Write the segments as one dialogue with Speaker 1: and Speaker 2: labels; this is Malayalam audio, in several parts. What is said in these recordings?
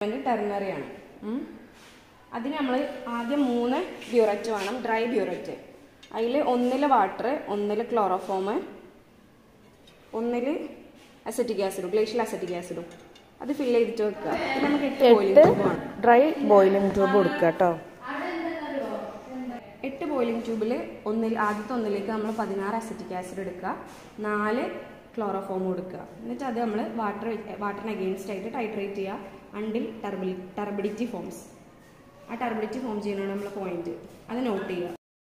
Speaker 1: ടെർണറി ആണ് ഉം. അതിന് നമ്മൾ ആദ്യം മൂന്ന് ബ്യൂററ്റ് വേണം ഡ്രൈ ബ്യൂററ്റ് അതിൽ ഒന്നിൽ വാട്ടർ ഒന്നിൽ ക്ലോറോഫോം ഒന്നിൽ അസറ്റിക് ആസിഡും ഗ്ലേഷ്യൽ അസറ്റിക് ആസിഡും അത് ഫില്ല് ചെയ്തിട്ട് വെക്കുക പിന്നെ നമുക്ക് എട്ട് ബോയിലിംഗ് ട്യൂബ് വേണം
Speaker 2: ഡ്രൈ ബോയിലിംഗ് ട്യൂബ് കൊടുക്കുക കേട്ടോ
Speaker 1: എട്ട് ബോയിലിംഗ് ട്യൂബിൽ ഒന്നിൽ ആദ്യത്തെ ഒന്നിലേക്ക് നമ്മൾ പതിനാറ് അസറ്റിക് ആസിഡ് എടുക്കുക നാല് ക്ലോറോഫോം കൊടുക്കുക എന്നിട്ട് അത് നമ്മൾ വാട്ടർ വാട്ടറിന് അഗെയിൻസ്റ്റ് ആയിട്ട് ടൈട്രേറ്റ് ചെയ്യുക അണ്ടിൽ ടർബിലി ടർബിഡിറ്റി ഫോംസ് ആ ടർബിഡിറ്റി ഫോം ചെയ്യുന്നതാണ് നമ്മൾ പോയിന്റ് അത് നോട്ട് ചെയ്യുക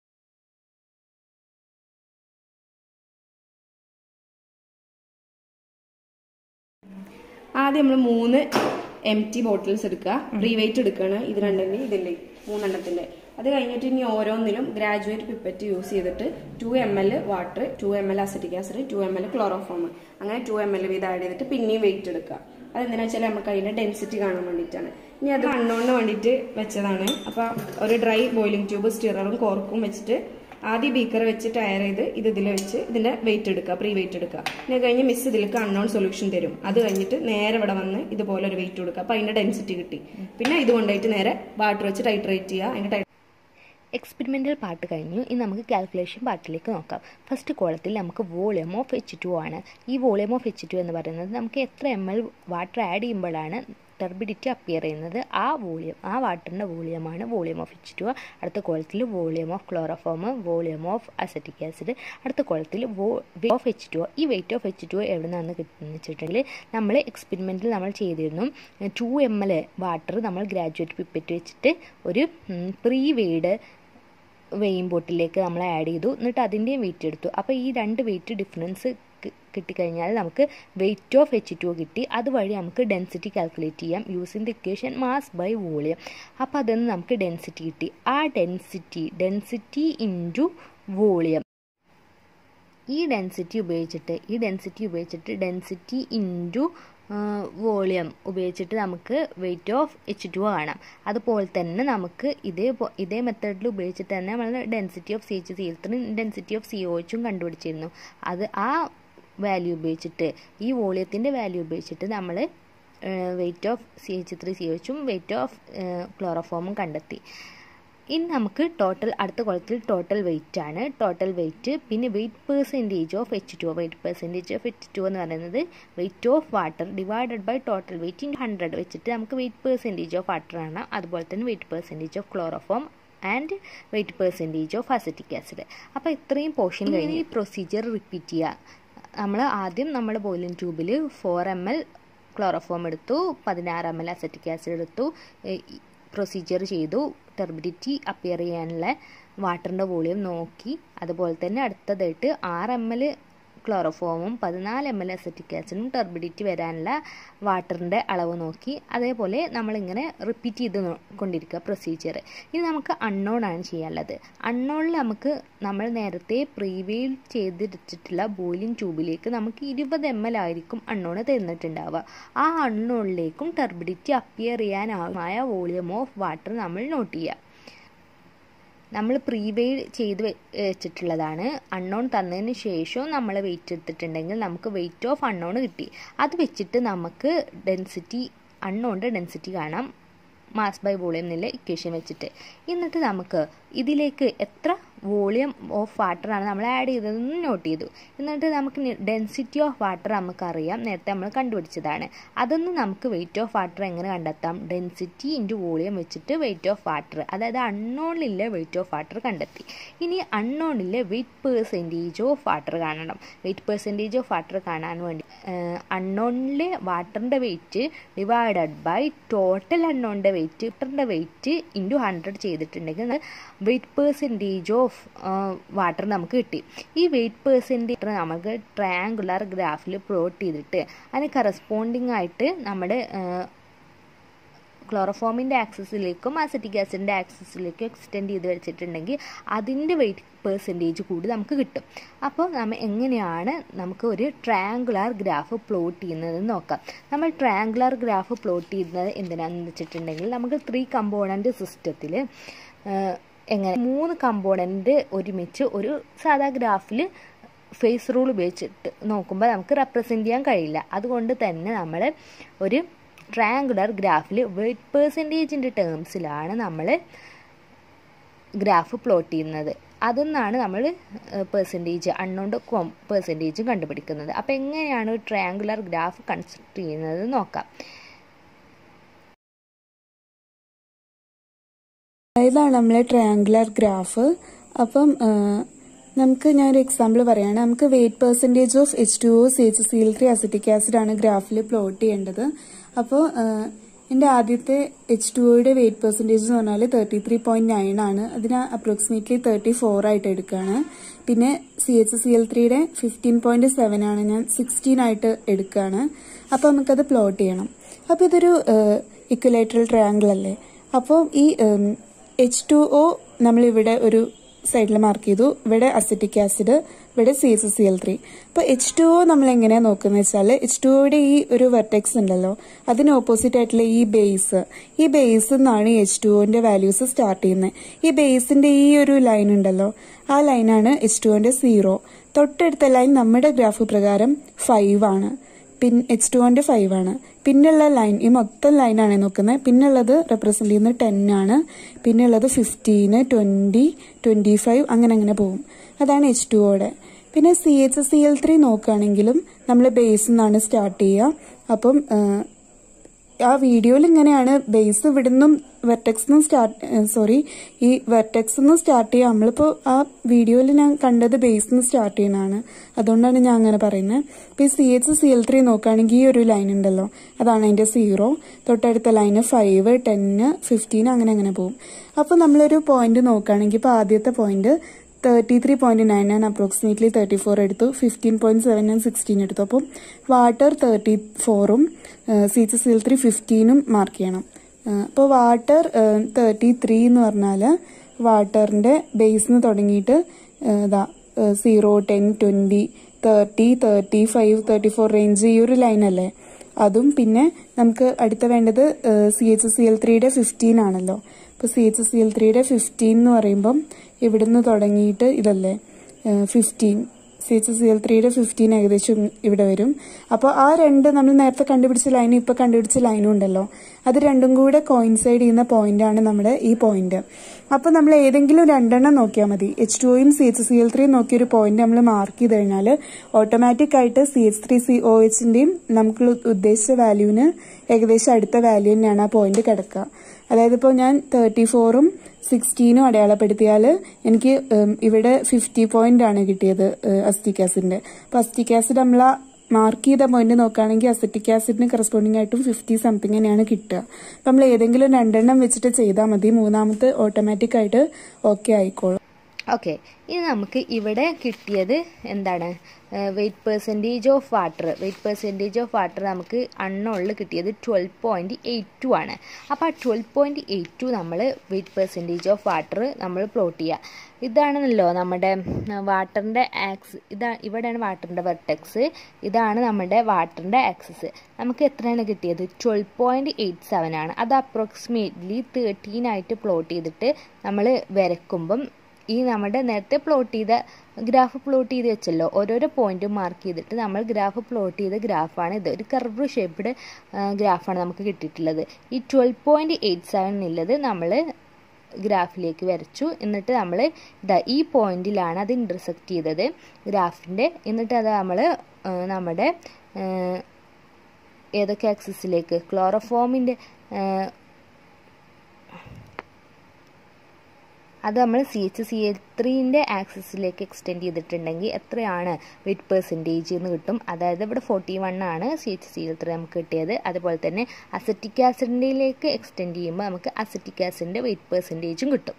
Speaker 1: ആദ്യം നമ്മൾ മൂന്ന് എം ടി ബോട്ടിൽസ് എടുക്കുക റീവെയിറ്റ് എടുക്കുകയാണ് ഇത് രണ്ടിൻ്റെ ഇതില്ലേ മൂന്നെണ്ണത്തിന്റെ അത് കഴിഞ്ഞിട്ട് ഇനി ഓരോന്നിലും ഗ്രാജുവേറ്റ് പിപ്പറ്റ് യൂസ് ചെയ്തിട്ട് two M L water two M L acetic acid two M L chloroform അങ്ങനെ ടു എം എൽ വീതം ആഡ് ചെയ്തിട്ട് പിന്നെയും വെയിറ്റ് എടുക്കുക അതെന്തിനാ വെച്ചാൽ നമുക്ക് അതിന്റെ ഡെൻസിറ്റി കാണാൻ വേണ്ടിയിട്ടാണ് ഇനി അത് അണ്ണോണിന് വേണ്ടിയിട്ട് വെച്ചതാണ് അപ്പോൾ ഒരു ഡ്രൈ ബോയിലിംഗ് ട്യൂബ് സ്റ്റിററും കോർക്കും വെച്ചിട്ട് ആദ്യം ബീക്കർ വെച്ച് ടയർ ചെയ്ത് ഇത് ഇതിൽ വെച്ച് ഇതിന്റെ വെയിറ്റ് എടുക്കുക പ്രീ വെയിറ്റ് എടുക്കുക പിന്നെ കഴിഞ്ഞ് മിസ് ഇതിലേക്ക് അൺനോൺ സൊല്യൂഷൻ തരും അത് കഴിഞ്ഞിട്ട് നേരെ ഇവിടെ വന്ന് ഇതുപോലെ ഒരു വെയിറ്റ് കൊടുക്കുക അപ്പോൾ അതിന്റെ ഡെൻസിറ്റി കിട്ടി പിന്നെ ഇത് കൊണ്ടുപോയിട്ട് നേരെ വാട്ടർ വെച്ച് ടൈട്രേറ്റ് ചെയ്യുക അതിന്റെ
Speaker 3: എക്സ്പെരിമെൻ്റൽ പാർട്ട് കഴിഞ്ഞു ഇനി നമുക്ക് കാൽക്കുലേഷൻ പാർട്ടിലേക്ക് നോക്കാം ഫസ്റ്റ് കോളത്തിൽ നമുക്ക് വോളിയം ഓഫ് എച്ച് ടു ആണ് ഈ വോളിയം ഓഫ് എച്ച് ടു എന്ന് പറയുന്നത് നമുക്ക് എത്ര എം എൽ വാട്ടർ ആഡ് ചെയ്യുമ്പോഴാണ് ടർബിഡിറ്റി അപ്പിയർ ചെയ്യുന്നത് ആ വോളിയം ആ വാട്ടറിൻ്റെ വോളിയമാണ് വോളിയം ഓഫ് എച്ച് ടു അടുത്ത കോളത്തിൽ volume of chloroform volume of acetic acid അടുത്ത കോളത്തിൽ വോ ഓഫ് എച്ച് ടു ഈ വെയിറ്റ് ഓഫ് എച്ച് ടു എവിടെ നിന്നാണ് കിട്ടുന്നത് വെച്ചിട്ടുണ്ടെങ്കിൽ നമ്മൾ എക്സ്പെരിമെൻറ്റിൽ നമ്മൾ ചെയ്തിരുന്നു ടു എം എൽ വാട്ടർ നമ്മൾ ഗ്രാജുവേറ്റ് പിപ്പറ്റ് വെച്ചിട്ട് ഒരു പ്രീ വെയ്ഡ് വെയിൻ ബോട്ടിലേക്ക് നമ്മൾ ആഡ് ചെയ്തു എന്നിട്ട് അതിൻ്റെയും വെയിറ്റ് എടുത്തു അപ്പോൾ ഈ രണ്ട് വെയിറ്റ് ഡിഫറൻസ് കിട്ടിക്കഴിഞ്ഞാൽ നമുക്ക് വെയിറ്റ് ഓഫ് എച്ച് ടു കിട്ടി അതുവഴി നമുക്ക് ഡെൻസിറ്റി കാൽക്കുലേറ്റ് ചെയ്യാം using the equation mass by volume അപ്പോൾ അതിന് നമുക്ക് ഡെൻസിറ്റി കിട്ടി ആ ഡെൻസിറ്റി ഡെൻസിറ്റി ഇൻറ്റു വോളിയം ഈ ഡെൻസിറ്റി ഉപയോഗിച്ചിട്ട് ഈ ഡെൻസിറ്റി ഉപയോഗിച്ചിട്ട് ഡെൻസിറ്റി ഇൻറ്റു വോളിയം ഉപയോഗിച്ചിട്ട് നമുക്ക് വെയിറ്റ് ഓഫ് എച്ച് ടു കാണാം അതുപോലെ തന്നെ നമുക്ക് ഇതേ ഇതേ മെത്തേഡിൽ ഉപയോഗിച്ചിട്ട് തന്നെ നമ്മൾ density of C H C L density of C O എച്ചും കണ്ടുപിടിച്ചിരുന്നു അത് ആ വാല്യൂ ഉപയോഗിച്ചിട്ട് ഈ വോളിയത്തിൻ്റെ വാല്യൂ ഉപയോഗിച്ചിട്ട് നമ്മൾ weight of C H three C എച്ചും വെയിറ്റ് ഓഫ് ക്ലോറോഫോമും കണ്ടെത്തി ഇനി നമുക്ക് ടോട്ടൽ അടുത്ത കുളത്തിൽ ടോട്ടൽ വെയിറ്റ് ആണ് ടോട്ടൽ വെയിറ്റ് പിന്നെ weight percentage of H two weight percentage of H two എന്ന് പറയുന്നത് weight of water divided by total weight in hundred വെച്ചിട്ട് നമുക്ക് വെയിറ്റ് പെർസെൻറ്റേജ് ഓഫ് വാട്ടർ ആണ് അതുപോലെ തന്നെ weight percentage of chloroform and weight percentage of acetic acid അപ്പോൾ ഇത്രയും പോർഷൻ കഴിഞ്ഞ് ഈ പ്രൊസീജിയർ റിപ്പീറ്റ് ചെയ്യുക നമ്മൾ ആദ്യം നമ്മൾ ബോയിലിംഗ് ട്യൂബിൽ ഫോർ എം എൽ ക്ലോറോഫോം എടുത്തു പതിനാറ് എം എൽ അസറ്റിക് ആസിഡ് എടുത്തു പ്രൊസീജിയർ ചെയ്തു ടെർബിഡിറ്റി അപ്പിയർ ചെയ്യാനുള്ള വാട്ടറിൻ്റെ വോളിയം നോക്കി അതുപോലെ തന്നെ അടുത്തതായിട്ട് ആറ് എം എൽ ക്ലോറോഫോമും പതിനാല് എം എൽ അസറ്റിക് ആസിഡും ടെർബിഡിറ്റി വരാനുള്ള വാട്ടറിൻ്റെ അളവ് നോക്കി അതേപോലെ നമ്മളിങ്ങനെ റിപ്പീറ്റ് ചെയ്ത് കൊണ്ടിരിക്കുക പ്രൊസീജിയർ ഇനി നമുക്ക് അൺനോൺ ആണ് ചെയ്യാനുള്ളത് അൺനോണിൽ നമുക്ക് നമ്മൾ നേരത്തെ പ്രീവെയിൽ ചെയ്തിട്ടുള്ള ബോയിലിംഗ് ട്യൂബിലേക്ക് നമുക്ക് ഇരുപത് എം എൽ ആയിരിക്കും അൺനോൺ തരുന്നിട്ടുണ്ടാവുക ആ അൺനോണിലേക്കും ടെർബിഡിറ്റി അപ്പിയർ ചെയ്യാനായ വോളിയം ഓഫ് വാട്ടർ നമ്മൾ നോട്ട് ചെയ്യുക നമ്മൾ പ്രീവെയിൽ ചെയ്ത് വെച്ചിട്ടുള്ളതാണ് അൺനോൺ തന്നതിന് ശേഷവും നമ്മൾ വെയിറ്റ് എടുത്തിട്ടുണ്ടെങ്കിൽ നമുക്ക് വെയിറ്റ് ഓഫ് അൺനോൺ കിട്ടി അത് വെച്ചിട്ട് നമുക്ക് ഡെൻസിറ്റി അൺനോണിൻ്റെ ഡെൻസിറ്റി കാണാം മാസ് ബൈ വോളിയം എന്നുള്ള ഇക്വേഷൻ വെച്ചിട്ട് എന്നിട്ട് നമുക്ക് ഇതിലേക്ക് എത്ര വോളിയം ഓഫ് വാട്ടറാണ് നമ്മൾ ആഡ് ചെയ്തതെന്ന് നോട്ട് ചെയ്തു എന്നിട്ട് നമുക്ക് ഡെൻസിറ്റി ഓഫ് വാട്ടർ നമുക്കറിയാം നേരത്തെ നമ്മൾ കണ്ടുപിടിച്ചതാണ് അതൊന്ന് നമുക്ക് വെയിറ്റ് ഓഫ് വാട്ടർ എങ്ങനെ കണ്ടെത്താം ഡെൻസിറ്റി ഇൻറ്റു വോളിയം വെച്ചിട്ട് വെയിറ്റ് ഓഫ് വാട്ടർ അതായത് അൺനോണിലെ വെയിറ്റ് ഓഫ് വാട്ടർ കണ്ടെത്തി ഇനി അൺനോണിലെ വെയിറ്റ് പെർസെൻറ്റേജ് ഓഫ് വാട്ടർ കാണണം വെയിറ്റ് പെർസെൻറ്റേജ് ഓഫ് വാട്ടർ കാണാൻ വേണ്ടി അൺനോണിലെ വാട്ടറിൻ്റെ വെയിറ്റ് ഡിവൈഡഡ് ബൈ ടോട്ടൽ അൺനോണിൻ്റെ വെയിറ്റ് വാട്ടറിൻ്റെ വെയിറ്റ് ഇൻറ്റു ഹൺഡ്രഡ് ചെയ്തിട്ടുണ്ടെങ്കിൽ വെയിറ്റ് പെർസെൻറ്റേജ് ഓഫ് വാട്ടർ നമുക്ക് കിട്ടി ഈ വെയിറ്റ് പെർസെൻറ്റേജ് നമുക്ക് ട്രയാങ്കുലർ ഗ്രാഫിൽ പ്ലോട്ട് ചെയ്തിട്ട് അതിന് കറസ്പോണ്ടിങ് ആയിട്ട് നമ്മുടെ ക്ലോറോഫോമിൻ്റെ ആക്സസിലേക്കും അസറ്റിക് ആസിഡിൻ്റെ ആക്സസിലേക്കും എക്സ്റ്റെൻഡ് ചെയ്ത് വെച്ചിട്ടുണ്ടെങ്കിൽ അതിൻ്റെ വെയിറ്റ് പെർസെൻറ്റേജ് കൂടി നമുക്ക് കിട്ടും അപ്പോൾ നമ്മൾ എങ്ങനെയാണ് നമുക്ക് ഒരു ട്രയാങ്കുലർ ഗ്രാഫ് പ്ലോട്ട് ചെയ്യുന്നതെന്ന് നോക്കാം നമ്മൾ ട്രയാങ്കുലർ ഗ്രാഫ് പ്ലോട്ട് ചെയ്യുന്നത് എന്തിനാണെന്ന് വെച്ചിട്ടുണ്ടെങ്കിൽ നമുക്ക് ത്രീ കമ്പോണൻറ്റ് സിസ്റ്റത്തിൽ എങ്ങനെ മൂന്ന് കമ്പോണൻറ്റ് ഒരുമിച്ച് ഒരു സാധാ ഗ്രാഫിൽ ഫേസ് റൂൾ ഉപയോഗിച്ചിട്ട് നോക്കുമ്പോൾ നമുക്ക് റെപ്രസെൻറ്റ് ചെയ്യാൻ കഴിയില്ല അതുകൊണ്ട് തന്നെ നമ്മൾ ഒരു ട്രയാങ്കുലർ ഗ്രാഫിൽ വെയിറ്റ് പേഴ്സൻറ്റേജിൻ്റെ ടേംസിലാണ് നമ്മൾ ഗ്രാഫ് പ്ലോട്ട് ചെയ്യുന്നത് അതെന്നാണ് നമ്മൾ പെർസെൻറ്റേജ് അണ്ണോണ്ട് പെർസെൻറ്റേജും കണ്ടുപിടിക്കുന്നത് അപ്പോൾ എങ്ങനെയാണ് ഒരു ട്രയാങ്കുലർ ഗ്രാഫ് കൺസ്ട്രക്ട് ചെയ്യുന്നത് നോക്കാം
Speaker 2: ഇതാണ് നമ്മളെ ട്രയാങ്കുലർ ഗ്രാഫ് അപ്പം ആ, നമുക്ക് ഞാനൊരു എക്സാമ്പിൾ പറയാണ് നമുക്ക് weight percentage of H two O C H C L three acetic acid ആണ് ഗ്രാഫിൽ പ്ലോട്ട് ചെയ്യേണ്ടത് അപ്പോൾ എൻ്റെ ആദ്യത്തെ എച്ച് ടു ഒയുടെ വെയിറ്റ് പെർസെൻറ്റേജ് എന്ന് പറഞ്ഞാൽ തേർട്ടി ത്രീ പോയിന്റ് നയൻ ആണ് അതിന് അപ്രോക്സിമേറ്റ്ലി തേർട്ടി ഫോർ ആയിട്ട് എടുക്കുകയാണ് പിന്നെ സി എച്ച് സി എൽ ത്രീയുടെ ഫിഫ്റ്റീൻ പോയിന്റ് സെവൻ ആണ് ഞാൻ സിക്സ്റ്റീൻ ആയിട്ട് എടുക്കുകയാണ് അപ്പോൾ നമുക്കത് പ്ലോട്ട് ചെയ്യണം അപ്പോൾ ഇതൊരു ഇക്വലേറ്ററൽ ട്രയാങ്കിൾ അല്ലേ അപ്പോൾ ഈ എച്ച് ടു ഒ നമ്മളിവിടെ ഒരു സൈഡിൽ മാർക്ക് ചെയ്തു ഇവിടെ അസിറ്റിക് ആസിഡ് ഇവിടെ C H C L three അപ്പോൾ എച്ച് ടു ഒ നമ്മൾ എങ്ങനെയാണ് നോക്കുന്നത് വെച്ചാൽ എച്ച് ടു ഒയുടെ ഈ ഒരു വെർട്ടെക്സ് ഉണ്ടല്ലോ അതിന് ഓപ്പോസിറ്റ് ആയിട്ടുള്ള ഈ ബേസ് ഈ ബേസ് നിന്നാണ് എച്ച് ടു ഒന്റെ വാല്യൂസ് സ്റ്റാർട്ട് ചെയ്യുന്നത് ഈ ബേസിന്റെ ഈ ഒരു ലൈൻ ഉണ്ടല്ലോ ആ ലൈനാണ് എച്ച് ടു ഒന്റെ സീറോ തൊട്ടടുത്ത ലൈൻ നമ്മുടെ ഗ്രാഫ് പ്രകാരം ഫൈവ് ആണ് പിൻ എച്ച് ടു കൊണ്ട് ഫൈവ് ആണ് പിന്നുള്ള ലൈൻ ഈ മൊത്തം ലൈനാണ് നോക്കുന്നത് പിന്നുള്ളത് റെപ്രസെന്റ് ചെയ്യുന്നത് ടെൻ ആണ് പിന്നുള്ളത് ഫിഫ്റ്റീന് ട്വന്റി ട്വന്റി ഫൈവ് അങ്ങനെ അങ്ങനെ പോകും അതാണ് എച്ച് ടു ഓടെ പിന്നെ C H C L three നോക്കുകയാണെങ്കിലും നമ്മൾ ബേസ് നിന്നാണ് സ്റ്റാർട്ട് ചെയ്യുക അപ്പം ആ, ആ വീഡിയോയിൽ ഇങ്ങനെയാണ് ബേസ് ഇവിടുന്നും വെർട്ടെക്സ് നിന്നും സ്റ്റാർട്ട് സോറി ഈ വെർട്ടെക്സ് നിന്ന് സ്റ്റാർട്ട് ചെയ്യുക നമ്മളിപ്പോൾ ആ വീഡിയോയിൽ ഞാൻ കണ്ടത് ബേസ് നിന്ന് സ്റ്റാർട്ട് ചെയ്യുന്നതാണ് അതുകൊണ്ടാണ് ഞാൻ അങ്ങനെ പറയുന്നത് ഇപ്പോൾ ഈ C H C L three നോക്കുകയാണെങ്കിൽ ഈ ഒരു ലൈൻ ഉണ്ടല്ലോ അതാണ് അതിൻ്റെ സീറോ തൊട്ടടുത്ത ലൈന് ഫൈവ് ടെന്ന് ഫിഫ്റ്റീൻ അങ്ങനെ അങ്ങനെ പോകും അപ്പോൾ നമ്മളൊരു പോയിന്റ് നോക്കുകയാണെങ്കിൽ ഇപ്പോൾ ആദ്യത്തെ point thirty three point nine ആണ് അപ്രോക്സിമേറ്റ്ലി തേർട്ടി ഫോർ എടുത്തു fifteen point seven and sixteen എടുത്തു അപ്പം വാട്ടർ തേർട്ടി ഫോറും C H C L three ഫിഫ്റ്റീനും മാർക്ക് ചെയ്യണം അപ്പോൾ വാട്ടർ തേർട്ടി ത്രീ എന്ന് പറഞ്ഞാൽ വാട്ടറിന്റെ ബേസ് നിന്ന് തുടങ്ങിയിട്ട് ഏഹ്, ഇതാ zero ten twenty thirty thirty five thirty four range ഈ ഒരു ലൈൻ അല്ലേ അതും പിന്നെ നമുക്ക് അടുത്ത വേണ്ടത് സി എച്ച് സി എൽ ത്രീയുടെ ഫിഫ്റ്റീൻ ആണല്ലോ അപ്പോൾ സി എച്ച് സി എൽ ത്രീയുടെ ഫിഫ്റ്റീൻ എന്ന് പറയുമ്പം ഇവിടുന്ന് തുടങ്ങിയിട്ട് ഇതല്ലേ fifteen C H C L ത്രീയുടെ ഫിഫ്റ്റീൻ ഏകദേശം ഇവിടെ വരും അപ്പോൾ ആ രണ്ട് നമ്മൾ നേരത്തെ കണ്ടുപിടിച്ച ലൈനും ഇപ്പോൾ കണ്ടുപിടിച്ച ലൈനും ഉണ്ടല്ലോ അത് രണ്ടും കൂടെ കോയിൻസൈഡ് ചെയ്യുന്ന പോയിന്റാണ് നമ്മുടെ ഈ പോയിന്റ് അപ്പോൾ നമ്മൾ ഏതെങ്കിലും രണ്ടെണ്ണം നോക്കിയാൽ മതി എച്ച് ടുയും സി എച്ച് സി എൽ ത്രീയും നോക്കിയ ഒരു പോയിന്റ് നമ്മൾ മാർക്ക് ചെയ്ത് കഴിഞ്ഞാൽ ഓട്ടോമാറ്റിക് ആയിട്ട് C H three C O എച്ചിന്റെയും നമുക്ക് ഉദ്ദേശിച്ച വാല്യൂവിന് ഏകദേശം അടുത്ത വാല്യൂ തന്നെയാണ് ആ പോയിന്റ് കിടക്കുക അതായത് ഇപ്പോൾ ഞാൻ തേർട്ടി ഫോറും സിക്സ്റ്റീനും അടയാളപ്പെടുത്തിയാൽ എനിക്ക് ഉം, ഇവിടെ ഫിഫ്റ്റി പോയിന്റ് ആണ് കിട്ടിയത് അസ്റ്റിക് ആസിഡിന്റെ അപ്പോൾ അസ്റ്റിക് ആസിഡ് നമ്മൾ ആ മാർക്ക് ചെയ്ത പോയിന്റ് നോക്കുകയാണെങ്കിൽ അസറ്റിക് ആസിഡിന് കറസ്പോണ്ടിങ് ആയിട്ടും ഫിഫ്റ്റി സംതിങ് തന്നെയാണ് കിട്ടുക അപ്പം നമ്മൾ ഏതെങ്കിലും രണ്ടെണ്ണം വെച്ചിട്ട് ചെയ്താൽ മതി മൂന്നാമത്തെ ഓട്ടോമാറ്റിക് ആയിട്ട് ഓക്കെ ആയിക്കോളും
Speaker 3: ഓക്കെ ഇനി നമുക്ക് ഇവിടെ കിട്ടിയത് എന്താണ് weight percentage of water weight percentage of water നമുക്ക് അണ്ണുള്ളിൽ കിട്ടിയത് ട്വൽവ് പോയിൻറ്റ് എയ്റ്റ് ടു ആണ് അപ്പോൾ ആ ട്വൽവ് പോയിൻറ്റ് എയ്റ്റ് ടു നമ്മൾ വെയിറ്റ് പെർസെൻറ്റേജ് ഓഫ് വാട്ടർ നമ്മൾ പ്ലോട്ട് ചെയ്യുക ഇതാണല്ലോ നമ്മുടെ വാട്ടറിൻ്റെ ആക്സ് ഇതാ ഇവിടെയാണ് വാട്ടറിൻ്റെ വെർട്ടെക്സ് ഇതാണ് നമ്മുടെ വാട്ടറിൻ്റെ ആക്സസ് നമുക്ക് എത്രയാണ് കിട്ടിയത് ട്വൽവ് പോയിൻറ്റ് എയ്റ്റ് സെവൻ ആണ് അത് അപ്രോക്സിമേറ്റ്ലി തേർട്ടീൻ ആയിട്ട് പ്ലോട്ട് ചെയ്തിട്ട് നമ്മൾ വരക്കുമ്പം ഈ നമ്മുടെ നേരത്തെ പ്ലോട്ട് ചെയ്ത ഗ്രാഫ് പ്ലോട്ട് ചെയ്ത് വെച്ചല്ലോ ഓരോരോ പോയിന്റ് മാർക്ക് ചെയ്തിട്ട് നമ്മൾ ഗ്രാഫ് പ്ലോട്ട് ചെയ്ത ഗ്രാഫാണ് ഇത് ഒരു കർവ് ഷേപ്പ്ഡ് ഗ്രാഫാണ് നമുക്ക് കിട്ടിയിട്ടുള്ളത് ഈ ട്വൽവ് പോയിൻറ്റ് എയ്റ്റ് സെവൻ എന്നുള്ളത് നമ്മൾ ഗ്രാഫിലേക്ക് വരച്ചു എന്നിട്ട് നമ്മൾ ഇതാ ഈ പോയിന്റിലാണ് അത് ഇൻ്റർസെക്റ്റ് ചെയ്തത് ഗ്രാഫിൻ്റെ എന്നിട്ട് അത് നമ്മൾ നമ്മുടെ ഏഹ്, ഏതൊക്കെ ആക്സിസിലേക്ക് ക്ലോറോഫോമിൻ്റെ അത് നമ്മൾ സി എച്ച് സി എ ത്രീൻ്റെ ആക്സിസിലേക്ക് എക്സ്റ്റെൻഡ് ചെയ്തിട്ടുണ്ടെങ്കിൽ എത്രയാണ് വെയിറ്റ് പെർസെൻറ്റേജ് എന്ന് കിട്ടും അതായത് ഇവിടെ ഫോർട്ടി വൺ ആണ് C H C L three നമുക്ക് കിട്ടിയത് അതുപോലെ തന്നെ അസറ്റിക് ആസിഡിലേക്ക് എക്സ്റ്റെൻഡ് ചെയ്യുമ്പോൾ നമുക്ക് അസറ്റിക് ആസിഡിൻ്റെ വെയിറ്റ് പെർസെൻറ്റേജും കിട്ടും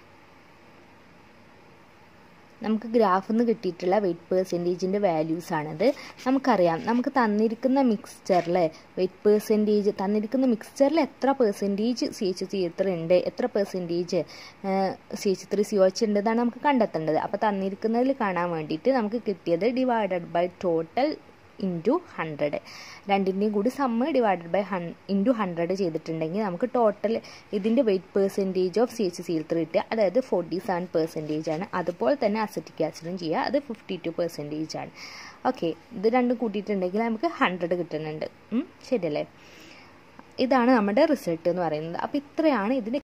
Speaker 3: നമുക്ക് ഗ്രാഫിൽ നിന്ന് കിട്ടിയിട്ടുള്ള വെയിറ്റ് പെർസെൻറ്റേജിൻ്റെ വാല്യൂസ് ആണത് നമുക്കറിയാം നമുക്ക് തന്നിരിക്കുന്ന മിക്സ്ചറിൽ വെയിറ്റ് പെർസെൻറ്റേജ് തന്നിരിക്കുന്ന മിക്സ്ചറിൽ എത്ര പെർസെൻറ്റേജ് സി എച്ച് സി എത്ര ഉണ്ട് എത്ര percentage C H three C H ഉണ്ട് എന്നാണ് നമുക്ക് കണ്ടെത്തേണ്ടത് അപ്പോൾ തന്നിരിക്കുന്നതിൽ കാണാൻ വേണ്ടിയിട്ട് നമുക്ക് കിട്ടിയത് divided by total into hundred രണ്ടിൻ്റെയും കൂടി സമ്മ് ഡിവൈഡഡ് ബൈ ഹൺ ഇൻറ്റു ഹൺഡ്രഡ് ചെയ്തിട്ടുണ്ടെങ്കിൽ നമുക്ക് ടോട്ടൽ ഇതിൻ്റെ weight percentage of C H C three കിട്ടുക അതായത് ഫോർട്ടി സെവൻ പെർസെൻറ്റേജ് ആണ് അതുപോലെ തന്നെ അസറ്റിക് ആസിഡും ചെയ്യുക അത് ഫിഫ്റ്റി ടു പെർസെൻറ്റേജ് ആണ് ഓക്കെ ഇത് രണ്ടും കൂട്ടിയിട്ടുണ്ടെങ്കിൽ നമുക്ക് ഹൺഡ്രഡ് കിട്ടുന്നുണ്ട് ഉം, ശരിയല്ലേ ഇതാണ് നമ്മുടെ റിസൾട്ട് എന്ന് പറയുന്നത് അപ്പോൾ ഇത്രയാണ് ഇതിൻ്റെ